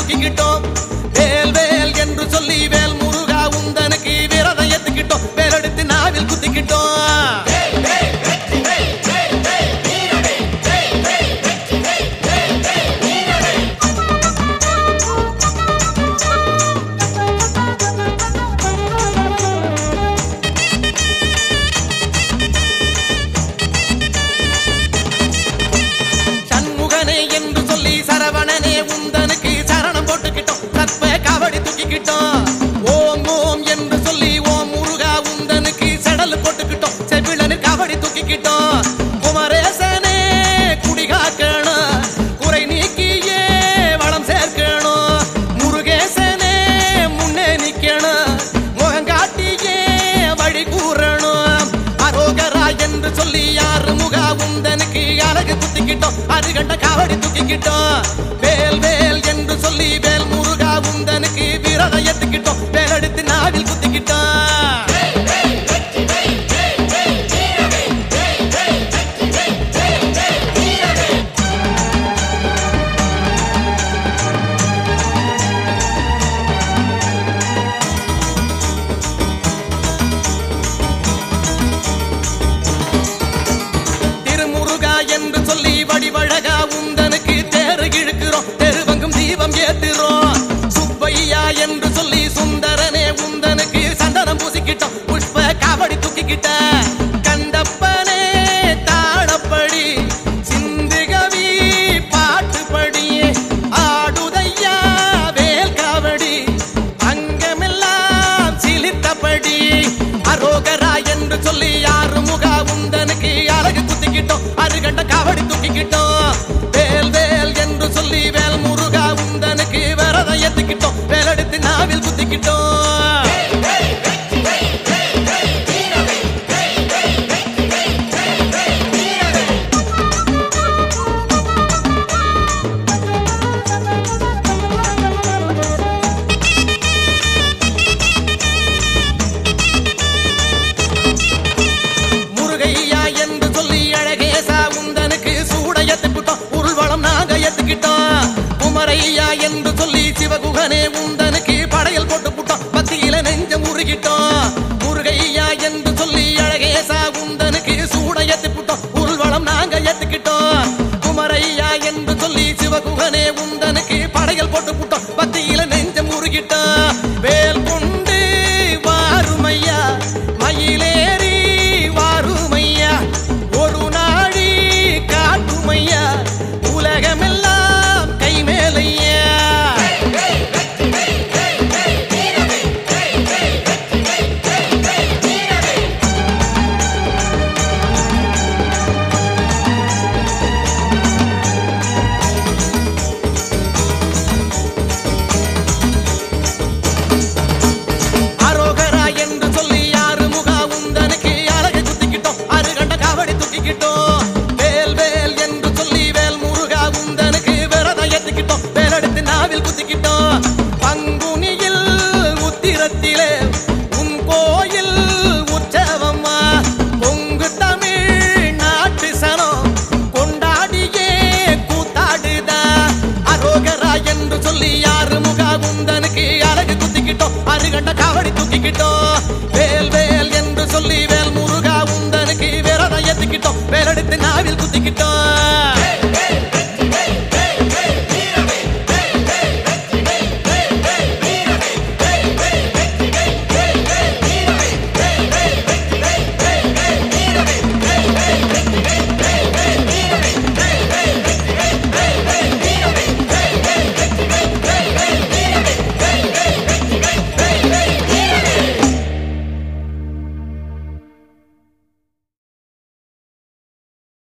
தூக்கிக்கிட்டோம் வேல் வேல் என்று சொல்லி வேல் முருகா உந்தனுக்கு விரதம் ஏத்துக்கிட்டோம் வேலெடுத்து நாவில் குத்திக்கிட்டோம் சண்முகனே என்று சொல்லி சரவணனே உந்தனுக்கு சரணம் போட்டுக்கிட்டோம் சத்வ காவடி தூக்கிக்கிட்டோம் ஓம் ஓம் என்று சொல்லி ஓம் முருகா உந்தனுக்கு செடல் போட்டுக்கிட்டோம் செவிழனு காவடி தூக்கிக்கிட்டோம் குமரேசனே குடிகாக்கணும் குறை நீக்கியே வளம் சேர்க்கணும் முருகேசனே முன்னே நிக்கணும் முகங்காட்டியே வழி கூறணும் அரோகரா என்று சொல்லி யாரு முகா உந்தனுக்கு அழகு குத்திக்கிட்டோம் அது கண்ட காவடி தூக்கிக்கிட்டோம் வேல் வேல் என்று சொல்லி வேல் முருகா உந்தனுக்கு விரதம் ஏத்துக்கிட்டோம் வேலெடுத்து நாவில் குத்திக்கிட்டோம் திருமுருகா என்று சொல்லி வடிவழகா உந்தனுக்கு தேறு இழுக்கிறோம் தெருவங்கும் தீபம் ஏத்துறோம் சுப்பையா என்று சொல்லி சுந்தரனே உந்தனுக்கு சந்தனம் பூசிக்கிட்டோம் புஷ்ப காவடி தூக்கிக்கிட்ட கண்டப்பனே தாளப்படி சிந்துகவி பாட்டுப்படி ஆடுதையா வேல் காவடி அங்கமெல்லாம் சிலித்தபடி அரோகரா என்று சொல்லி யாரு முகா உந்தனுக்கு அழகு குத்திக்கிட்டோம் அருகண்ட காவடி தூக்கிக்கிட்டோம் வேல் வேல் என்று சொல்லி வேல் முருகா உந்தனுக்கு விரதம் ஏத்துக்கிட்டோம் வேலெடுத்து நாவில் குத்திக்கிட்டோம் முருகையா என்று சொல்லி அழகேசா உந்தனுக்கு சூட ஏத்துக்கிட்டோம் உருள்வளம் நாங்க ஏத்துக்கிட்டோம் குமரையா என்று சொல்லி சிவகுகனே உந்தனுக்கு படையல் போட்டு புட்டோம் பத்தியில நெஞ்ச முருகிட்டோம் முருகையா என்று சொல்லி அழகேசா உந்தனுக்கு சூட ஏத்துக்கிட்டோம் உருள்வளம் நாங்க ஏத்துக்கிட்டோம் குமரையா என்று சொல்லி சிவகுகனே உந்தனுக்கு படையல் போட்டு புட்டோம் பத்தியில நெஞ்ச முருகிட்டோம் வேல் கொண்டு வாருமையா மயிலேறி வாருமையா ஒரு நாடி காட்டுமையா உலகமெல்லாம் கைமேலையா அரோகரா என்று சொல்லி யாரு முகா உந்தனுக்கு அழகு குத்திக்கிட்டோம் அருகண்ட காவடி தூக்கிக்கிட்டோம் வேல் வேல் என்று சொல்லி வேல் முருகா உந்தனுக்கு விரதம் ஏத்துக்கிட்டோம் வேலெடுத்து நாவில் குத்திக்கிட்டோம் பங்குனியில் உத்திரத்திலே உன் கோயில் உற்சவம்மா பொங்கு தமிழ் நாட்டு சனம் கொண்டாடியே கூத்தாடுதா அரோகரா என்று சொல்லி யாரு முகா உந்தனுக்கு அழகு குத்திக்கிட்டோம் அருகண்ட காவடி தூக்கிக்கிட்டோம் வேல் வேல் என்று சொல்லி வேல் முருகா உந்தனுக்கு விரதம் ஏத்துக்கிட்டோம் வேலெடுத்து நாவில் குத்திக்கிட்டோம்